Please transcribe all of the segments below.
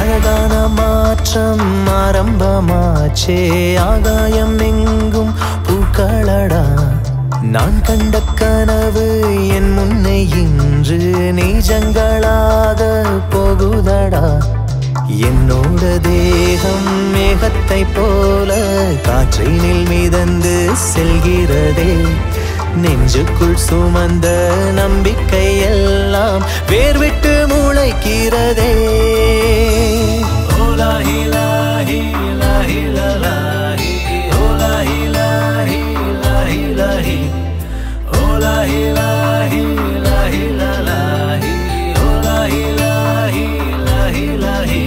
அழகான மாற்றம் ஆரம்பமாச்சே ஆகாயம் எங்கும் பூக்களடா நான் கண்ட கனவு என் முன்னை இன்று நீஜங்களாக போகுதடா என்னோட தேகம் மேகத்தை போல காற்றினில் மிதந்து செல்கிறதே நெஞ்சுக்குள் சுமந்த நம்பிக்கை எல்லாம் வேர்விட்டு முளைக்கிறதே ஓலாஹி லாஹி லாஹி லாஹி ஓலாஹி லாஹி லாஹி லாஹி ஓலாஹி லாஹி லாஹி லாஹி ஓலாஹி லாஹி லாஹி லாஹி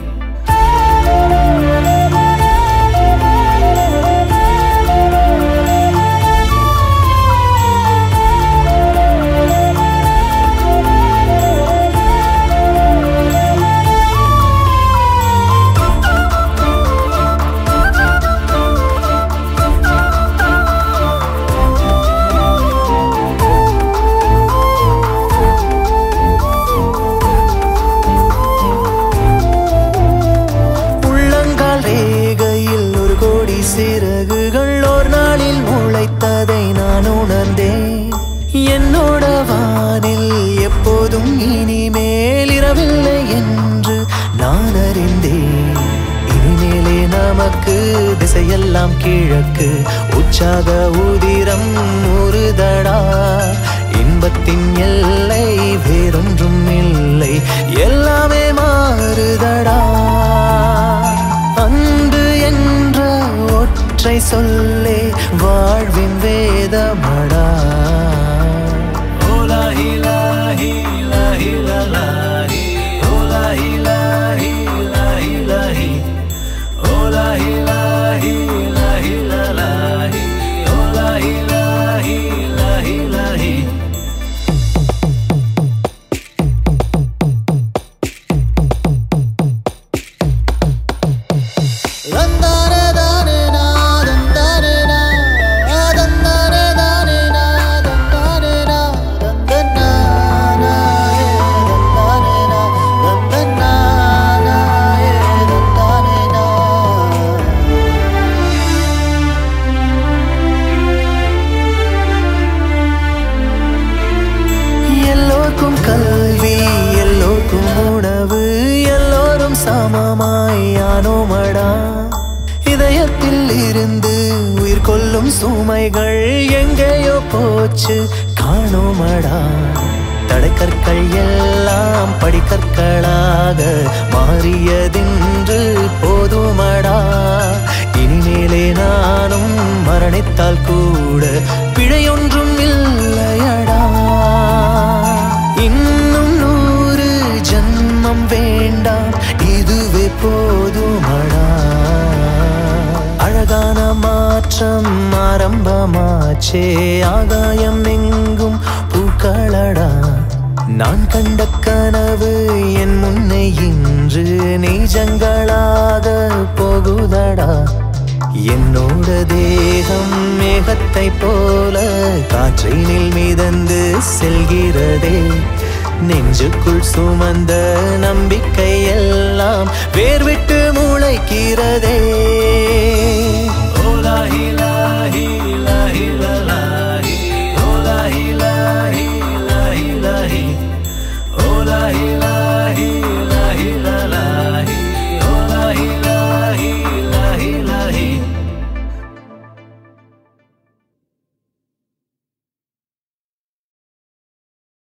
உள்ளங்கால் ரேகையில் ஒரு கோடி சிறகுகள் ஒரு நாளில் முளைத்ததை நான் உணர்ந்தேன் என்னோட வானில் எப்போதும் இனிமேல் இரவில்லை என்று நான் அறிந்தேன் இனிமேலே நமக்கு திசையெல்லாம் கிழக்கு உற்சாக உதிரம் உருதடா இன்பத்தின் எல்லை வேறொன்றும் இல்லை எல்லாமே மாறுதடா அன்பு என்ற ஒற்றை சொல்லே வாழ்வின் வேதமடா ஓலாஹி லாஹி லாஹி லாஹி ஓலாஹி லாஹி லாஹி லாஹி ஓலாஹி லாஹி லாஹி லாஹி ஓலாஹி லாஹி லாஹி லாஹி தந்தானே தானே நா தந்தானே நா தந்தானே தானே நா தந்தானே நா தந்தனா நா ஏ தந்தானே நா தந்தனா நா ஏ தந்தானே நா எல்லோருக்கும் கல்வி எல்லோருக்கும் உணவு எல்லோரும் சமமாய் ஆனோமடா இதயத்தில் இருந்து உயிர் கொள்ளும் சுமைகள் எங்கேயோ போச்சு காணோமடா தடைக்கற்கள் எல்லாம் படிக்கற்களாக மாறியதென்று போதுமடா இனிமேலே நானும் மரணித்தால் கூட பிழையொன்றும் இல்லையடா இன்னும் நூறு ஜன்மம் வேண்டாம் இதுவே போதுமடா அழகான மாற்றம் ஆரம்பமாச்சே ஆகாயம் எங்கும் பூக்களடா நான் கண்ட கனவு என் முன்னை இன்று நீஜங்களாக போகுதடா என்னோட தேகம் மேகத்தை போல காற்றினில் மிதந்து செல்கிறதே நெஞ்சுக்குள் சுமந்த நம்பிக்கை எல்லாம் வேர்விட்டு முளைக்கிறதே